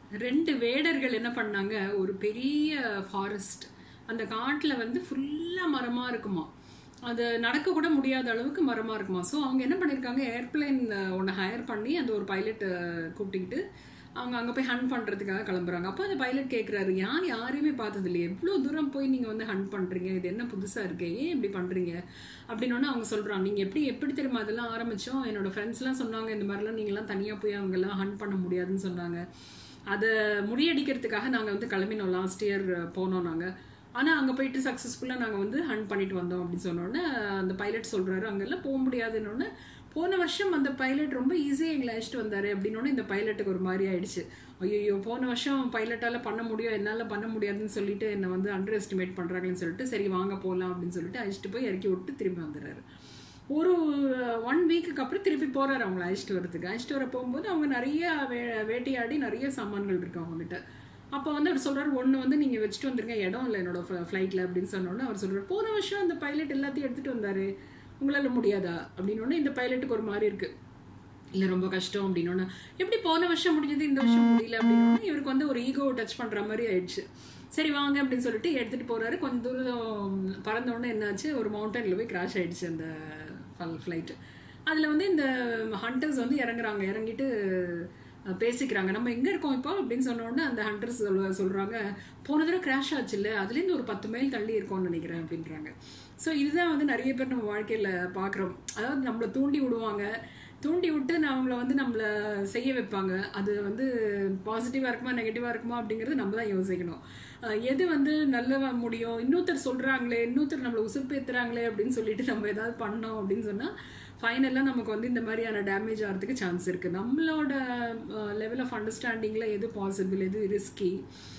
ரெண்டு வேடர்கள் என்ன பண்ணாங்க ஒரு பெரிய ஃபாரஸ்ட் அந்த காட்டுல வந்து ஃபுல்லா மரமா இருக்குமா அது நடக்க கூட முடியாத அளவுக்கு மரமா இருக்குமா ஸோ அவங்க என்ன பண்ணியிருக்காங்க ஏர்பிளைன் ஒன்று ஹையர் பண்ணி அந்த ஒரு பைலட் கூப்பிட்டுக்கிட்டு அவங்க அங்கே போய் ஹண்ட் பண்ணுறதுக்காக கிளம்புறாங்க அப்போ அந்த பைலட் கேட்குறாரு ஏன் யாரையுமே பார்த்தது இல்லையே எவ்வளோ தூரம் போய் நீங்கள் வந்து ஹண்ட் பண்ணுறீங்க இது என்ன புதுசாக இருக்கு ஏன் இப்படி பண்ணுறீங்க அப்படின்னோடனே அவங்க சொல்கிறாங்க நீங்கள் எப்படி எப்படி தெரியுமா அதெல்லாம் ஆரம்பித்தோம் என்னோட ஃப்ரெண்ட்ஸ்லாம் சொன்னாங்க இந்த மாதிரிலாம் நீங்களாம் தனியாக போய் அவங்கெல்லாம் ஹண்ட் பண்ண முடியாதுன்னு சொன்னாங்க அதை முறியடிக்கிறதுக்காக நாங்கள் வந்து கிளம்பினோம் லாஸ்ட் இயர் போனோம் நாங்கள் ஆனால் அங்கே போயிட்டு சக்ஸஸ்ஃபுல்லாக நாங்கள் வந்து ஹண்ட் பண்ணிட்டு வந்தோம் அப்படின்னு சொன்னோன்னே அந்த பைலட் சொல்கிறாரு அங்கெல்லாம் போக முடியாதுன்னொன்னே போன வருஷம் அந்த பைலட் ரொம்ப ஈஸியாக எங்களை அழைச்சிட்டு வந்தார் அப்படின்னோடனே இந்த பைலட்டுக்கு ஒரு மாதிரி ஆயிடுச்சு ஐயோ போன வருஷம் பைலட்டால் பண்ண முடியும் என்னால் பண்ண முடியாதுன்னு சொல்லிட்டு என்னை வந்து அண்டர் எஸ்டிமேட் பண்ணுறாங்கன்னு சொல்லிட்டு சரி வாங்க போகலாம் அப்படின்னு சொல்லிட்டு அழைச்சிட்டு போய் இறக்கி விட்டு திரும்பி வந்துடுறாரு ஒரு ஒன் வீக்குக்கு அப்புறம் திருப்பி போறாரு அவங்கள அழைச்சிட்டு வரதுக்கு அழைச்சிட்டு வர போகும்போது அவங்க நிறைய வே வேட்டையாடி நிறைய சாமான்கள் இருக்கு அவங்ககிட்ட அப்போ வந்து அவர் சொல்றாரு ஒன்று வந்து நீங்கள் வச்சுட்டு வந்துருங்க இடம் இல்லை என்னோட ஃப்ளைட்டில் அப்படின்னு சொன்னோன்னே அவர் சொல்றாரு போன வருஷம் அந்த பைலட் எல்லாத்தையும் எடுத்துட்டு வந்தாரு உங்களால் முடியாதா அப்படின்னு இந்த பைலட்டுக்கு ஒரு மாதிரி இருக்கு இல்லை ரொம்ப கஷ்டம் அப்படின்னோன்னு எப்படி போன வருஷம் முடிஞ்சது இந்த வருஷம் முடியல அப்படின்னோடனே இவருக்கு வந்து ஒரு ஈகோ டச் பண்ணுற மாதிரி ஆயிடுச்சு சரி வாங்க அப்படின்னு சொல்லிட்டு எடுத்துட்டு போறாரு கொஞ்சம் தூரம் பறந்த உடனே என்னாச்சு ஒரு மவுண்டன்ல போய் கிராஷ் ஆயிடுச்சு அந்த ஃப்ளைட்டு அதில் வந்து இந்த ஹண்டர்ஸ் வந்து இறங்குறாங்க இறங்கிட்டு அஹ், பேசிக்கிறாங்க நம்ம எங்கே இருக்கோம் இப்போ அப்படின்னு சொன்ன உடனே அந்த ஹண்டர்ஸ் சொல்ல சொல்கிறாங்க போன தடவை கிராஷ் ஆச்சு இல்லை அதுலேருந்து ஒரு பத்து மைல் தள்ளி இருக்கோம்னு நினைக்கிறேன் அப்படின்றாங்க ஸோ இதுதான் வந்து நிறைய பேர் நம்ம வாழ்க்கையில் பார்க்குறோம் அதாவது நம்மளை தூண்டி விடுவாங்க தூண்டி விட்டு நான் அவங்கள வந்து நம்மளை செய்ய வைப்பாங்க அது வந்து பாசிட்டிவாக இருக்குமா நெகட்டிவாக இருக்குமா அப்படிங்கிறது நம்ம தான் யோசிக்கணும் அஹ் எது வந்து நல்ல முடியும் இன்னொருத்தர் சொல்கிறாங்களே இன்னொருத்தர் நம்மளை உசுப்பேத்துறாங்களே அப்படின்னு சொல்லிட்டு நம்ம ஏதாவது பண்ணோம் அப்படின்னு சொன்னால் ஃபைனலாக நமக்கு வந்து இந்த மாதிரியான டேமேஜ் ஆகிறதுக்கு சான்ஸ் இருக்குது நம்மளோட லெவல் ஆஃப் அண்டர்ஸ்டாண்டிங்கில் எது பாசிபிள் எது ரிஸ்கி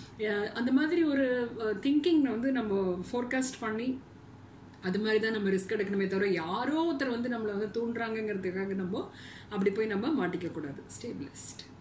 அந்த மாதிரி ஒரு திங்கிங் வந்து நம்ம ஃபோர்காஸ்ட் பண்ணி அது மாதிரி தான் நம்ம ரிஸ்க் எடுக்கணுமே தவிர யாரோ ஒருத்தர் வந்து நம்மளை வந்து தூண்டுறாங்கங்கிறதுக்காக நம்ம அப்படி போய் நம்ம மாட்டிக்க கூடாது ஸ்டேபிளிஸ்ட்